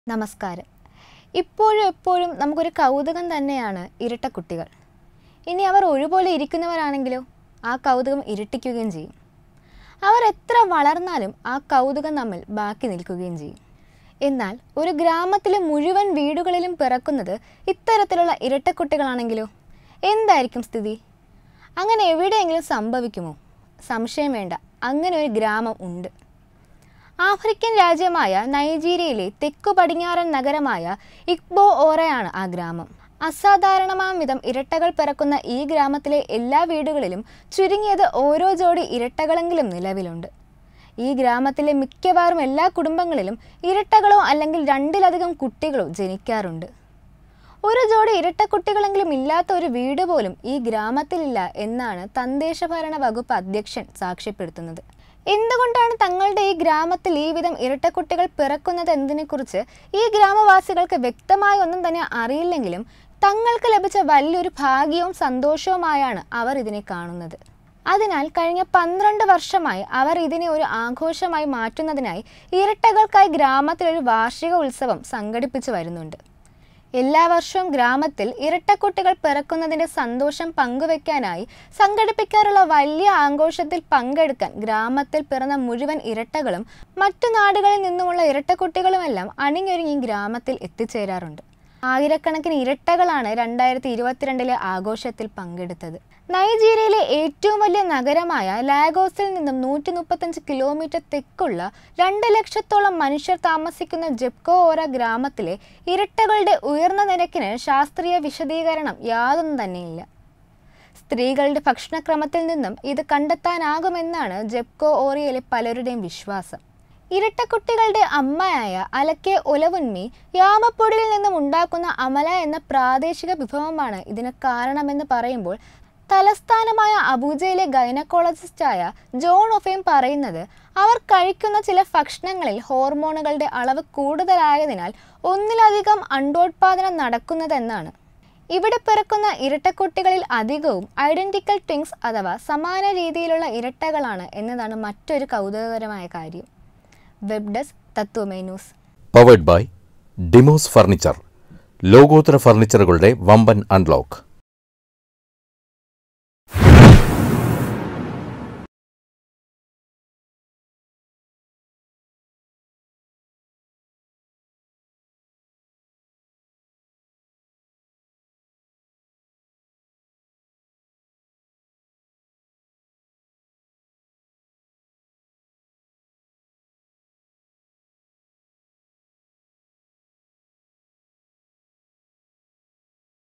നമസ്കാരം ഇപ്പോഴും എപ്പോഴും നമുക്കൊരു കൗതുകം തന്നെയാണ് ഇരട്ടക്കുട്ടികൾ ഇനി അവർ ഒരുപോലെ ഇരിക്കുന്നവരാണെങ്കിലോ ആ കൗതുകം ഇരട്ടിക്കുകയും ചെയ്യും അവർ എത്ര വളർന്നാലും ആ കൗതുകം നമ്മിൽ ബാക്കി നിൽക്കുകയും ചെയ്യും എന്നാൽ ഒരു ഗ്രാമത്തിലെ മുഴുവൻ വീടുകളിലും പിറക്കുന്നത് ഇത്തരത്തിലുള്ള ഇരട്ടക്കുട്ടികളാണെങ്കിലോ എന്തായിരിക്കും സ്ഥിതി അങ്ങനെ എവിടെയെങ്കിലും സംഭവിക്കുമോ സംശയം വേണ്ട അങ്ങനെ ഒരു ഗ്രാമം ഉണ്ട് ആഫ്രിക്കൻ രാജ്യമായ നൈജീരിയയിലെ തെക്കു പടിഞ്ഞാറൻ നഗരമായ ഇക്ബോ ഓറയാണ് ആ ഗ്രാമം അസാധാരണമാം വിധം ഇരട്ടകൾ പിറക്കുന്ന ഈ ഗ്രാമത്തിലെ എല്ലാ വീടുകളിലും ചുരുങ്ങിയത് ഓരോ ജോഡി ഇരട്ടകളെങ്കിലും നിലവിലുണ്ട് ഈ ഗ്രാമത്തിലെ മിക്കവാറും എല്ലാ കുടുംബങ്ങളിലും ഇരട്ടകളോ അല്ലെങ്കിൽ രണ്ടിലധികം കുട്ടികളോ ജനിക്കാറുണ്ട് ഒരു ജോഡി ഇരട്ടക്കുട്ടികളെങ്കിലും ഇല്ലാത്ത ഒരു വീട് പോലും ഈ ഗ്രാമത്തിലില്ല എന്നാണ് തദ്ദേശഭരണ വകുപ്പ് അധ്യക്ഷൻ സാക്ഷ്യപ്പെടുത്തുന്നത് എന്തുകൊണ്ടാണ് തങ്ങളുടെ ഈ ഗ്രാമത്തിൽ ഈ വിധം ഇരട്ടക്കുട്ടികൾ പിറക്കുന്നത് എന്നതിനെക്കുറിച്ച് ഈ ഗ്രാമവാസികൾക്ക് വ്യക്തമായ ഒന്നും തന്നെ അറിയില്ലെങ്കിലും തങ്ങൾക്ക് ലഭിച്ച വലിയൊരു ഭാഗ്യവും സന്തോഷവുമായാണ് അവർ ഇതിനെ കാണുന്നത് അതിനാൽ കഴിഞ്ഞ പന്ത്രണ്ട് വർഷമായി അവർ ഇതിനെ ഒരു ആഘോഷമായി മാറ്റുന്നതിനായി ഇരട്ടകൾക്കായി ഗ്രാമത്തിൽ ഒരു വാർഷിക ഉത്സവം സംഘടിപ്പിച്ചു വരുന്നുണ്ട് എല്ലാ വർഷവും ഗ്രാമത്തിൽ ഇരട്ടക്കുട്ടികൾ പിറക്കുന്നതിന്റെ സന്തോഷം പങ്കുവെക്കാനായി സംഘടിപ്പിക്കാറുള്ള വലിയ ആഘോഷത്തിൽ പങ്കെടുക്കാൻ ഗ്രാമത്തിൽ പിറന്ന മുഴുവൻ ഇരട്ടകളും മറ്റു നാടുകളിൽ നിന്നുമുള്ള ഇരട്ടക്കുട്ടികളുമെല്ലാം അണിഞ്ഞൊരുങ്ങി ഗ്രാമത്തിൽ എത്തിച്ചേരാറുണ്ട് ആയിരക്കണക്കിന് ഇരട്ടകളാണ് രണ്ടായിരത്തി ഇരുപത്തിരണ്ടിലെ ആഘോഷത്തിൽ പങ്കെടുത്തത് നൈജീരിയയിലെ ഏറ്റവും വലിയ നഗരമായ ലാഗോസിൽ നിന്നും നൂറ്റി മുപ്പത്തഞ്ച് കിലോമീറ്റർ തെക്കുള്ള രണ്ട് ലക്ഷത്തോളം മനുഷ്യർ താമസിക്കുന്ന ജെപ്കോ ഓറ ഗ്രാമത്തിലെ ഇരട്ടകളുടെ ഉയർന്ന നിരക്കിന് ശാസ്ത്രീയ വിശദീകരണം യാതൊന്നും തന്നെയില്ല സ്ത്രീകളുടെ ഭക്ഷണക്രമത്തിൽ നിന്നും ഇത് കണ്ടെത്താനാകുമെന്നാണ് ജെപ്കോ ഓറിയയിലെ പലരുടെയും വിശ്വാസം ഇരട്ടക്കുട്ടികളുടെ അമ്മയായ അലക്കെ ഒലവുന്മി യാമപ്പൊടിയിൽ നിന്നും ഉണ്ടാക്കുന്ന അമല എന്ന പ്രാദേശിക വിഭവമാണ് ഇതിന് കാരണമെന്ന് പറയുമ്പോൾ തലസ്ഥാനമായ അബൂജയിലെ ഗൈനക്കോളജിസ്റ്റായ ജോൺ ഒഫേം പറയുന്നത് അവർ കഴിക്കുന്ന ചില ഭക്ഷണങ്ങളിൽ ഹോർമോണുകളുടെ അളവ് കൂടുതലായതിനാൽ ഒന്നിലധികം അണ്ടോത്പാദനം നടക്കുന്നതെന്നാണ് ഇവിടെ പിറക്കുന്ന ഇരട്ടക്കുട്ടികളിൽ അധികവും ഐഡന്റിക്കൽ ട്വിങ്സ് അഥവാ സമാന രീതിയിലുള്ള ഇരട്ടകളാണ് എന്നതാണ് മറ്റൊരു കൗതുകകരമായ കാര്യം വെബ് ഡെസ്ക് തത്വമേ news powered by Demos furniture ലോകോത്തര ഫർണിച്ചറുകളുടെ വമ്പൻ അൺലോക്ക്